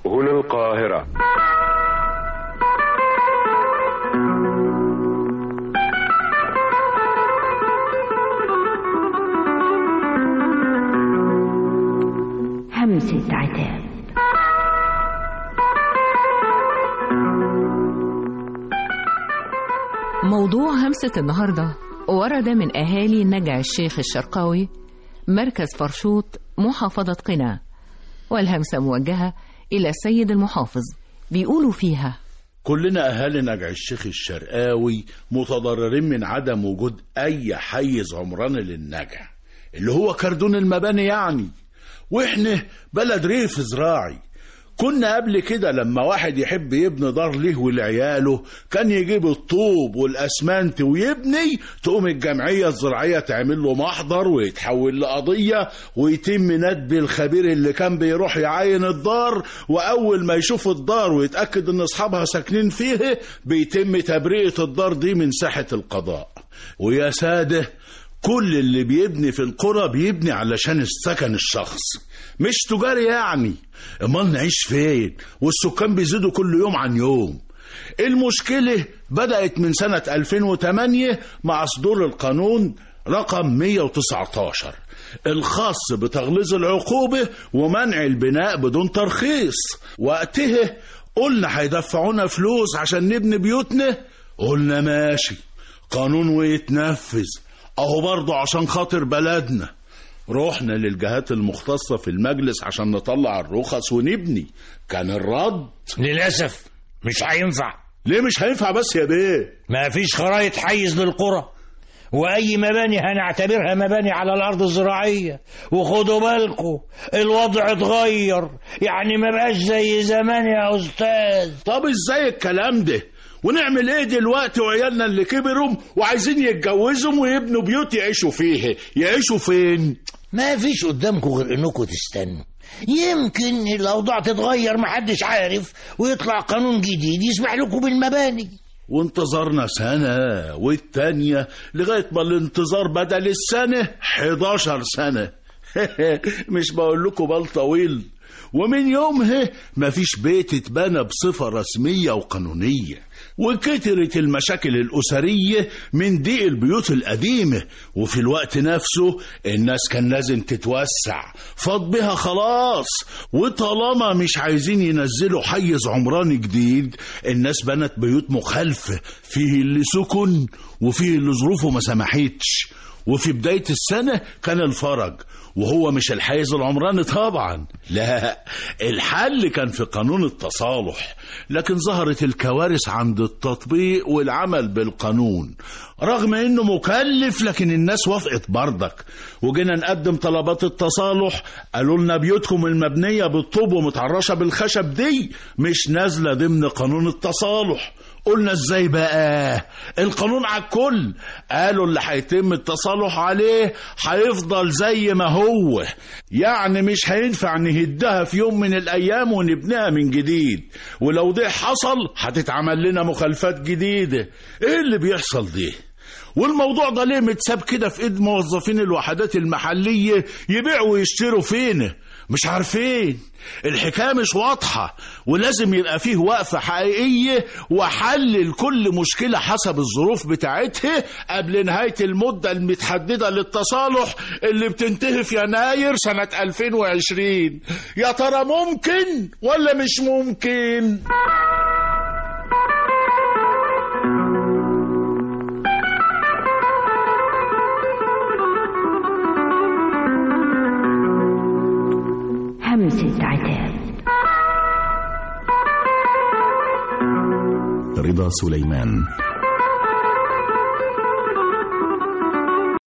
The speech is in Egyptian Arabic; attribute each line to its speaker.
Speaker 1: هنا القاهرة
Speaker 2: همسة عتاب
Speaker 3: موضوع همسة النهاردة ورد من أهالي نجع الشيخ الشرقاوي مركز فرشوط محافظة قنا والهمسة موجهة إلى السيد المحافظ بيقولوا فيها
Speaker 4: كلنا أهالي نجع الشيخ الشرقاوي متضررين من عدم وجود أي حيز عمراني للنجع اللي هو كردون المباني يعني وإحنا بلد ريف زراعي كنا قبل كده لما واحد يحب يبني دار ليه ولعياله كان يجيب الطوب والاسمنت ويبني تقوم الجمعيه الزراعيه تعمل له محضر ويتحول لقضيه ويتم ندب الخبير اللي كان بيروح يعاين الدار واول ما يشوف الدار ويتاكد ان اصحابها ساكنين فيه بيتم تبرئه الدار دي من ساحه القضاء ويا ساده كل اللي بيبني في القرى بيبني علشان السكن الشخص مش تجاري يعني امال نعيش فين والسكان بيزيدوا كل يوم عن يوم المشكلة بدأت من سنة 2008 مع صدور القانون رقم 119 الخاص بتغليظ العقوبة ومنع البناء بدون ترخيص وقتها قلنا هيدفعونا فلوس عشان نبني بيوتنا قلنا ماشي قانون ويتنفذ اهو برضه عشان خاطر بلدنا رحنا للجهات المختصة في المجلس عشان نطلع الرخص ونبني كان الرد
Speaker 5: للأسف مش هينفع
Speaker 4: ليه مش هينفع بس يا بيه
Speaker 5: ما فيش خرايط حيز للقرى وأي مباني هنعتبرها مباني على الأرض الزراعية وخدوا بالكم الوضع اتغير يعني ما بقاش زي زمان يا أستاذ
Speaker 4: طب ازاي الكلام ده ونعمل ايه دلوقتي وعيالنا اللي كبروا وعايزين يتجوزوا ويبنوا بيوت يعيشوا فيها يعيشوا فين
Speaker 5: ما فيش قدامكم غير انكم تستنوا يمكن الاوضاع تتغير محدش عارف ويطلع قانون جديد يسمح لكم بالمباني
Speaker 4: وانتظرنا سنة والتانية لغاية ما الانتظار بدل السنة 11 سنة مش بقول لكم بال طويل ومن يومها مفيش بيت اتبنى بصفة رسمية وقانونية وكترت المشاكل الأسرية من ضيق البيوت القديمة وفي الوقت نفسه الناس كان لازم تتوسع فاض بها خلاص وطالما مش عايزين ينزلوا حيز عمراني جديد الناس بنت بيوت مخالفة فيه اللي سكن وفيه اللي ظروفه ما سمحتش وفي بداية السنة كان الفرج وهو مش الحيز العمراني طبعا لا الحل كان في قانون التصالح لكن ظهرت الكوارث عند التطبيق والعمل بالقانون رغم انه مكلف لكن الناس وافقت برضك وجينا نقدم طلبات التصالح قالوا لنا بيوتكم المبنية بالطوب ومتعرشة بالخشب دي مش نازلة ضمن قانون التصالح قلنا ازاي بقى القانون على الكل قالوا اللي هيتم التصالح عليه هيفضل زي ما هو يعني مش هينفع نهدها في يوم من الايام ونبنيها من جديد ولو ده حصل هتتعمل لنا مخالفات جديدة ايه اللي بيحصل ده والموضوع ده ليه متساب كده في ايد موظفين الوحدات المحلية يبيعوا ويشتروا فين مش عارفين الحكاية مش واضحة ولازم يبقى فيه وقفة حقيقية وحل لكل مشكلة حسب الظروف بتاعتها قبل نهاية المدة المتحددة للتصالح اللي بتنتهي في يناير سنة 2020 يا ترى ممكن ولا مش ممكن؟
Speaker 2: همسة عتاب
Speaker 6: رضا سليمان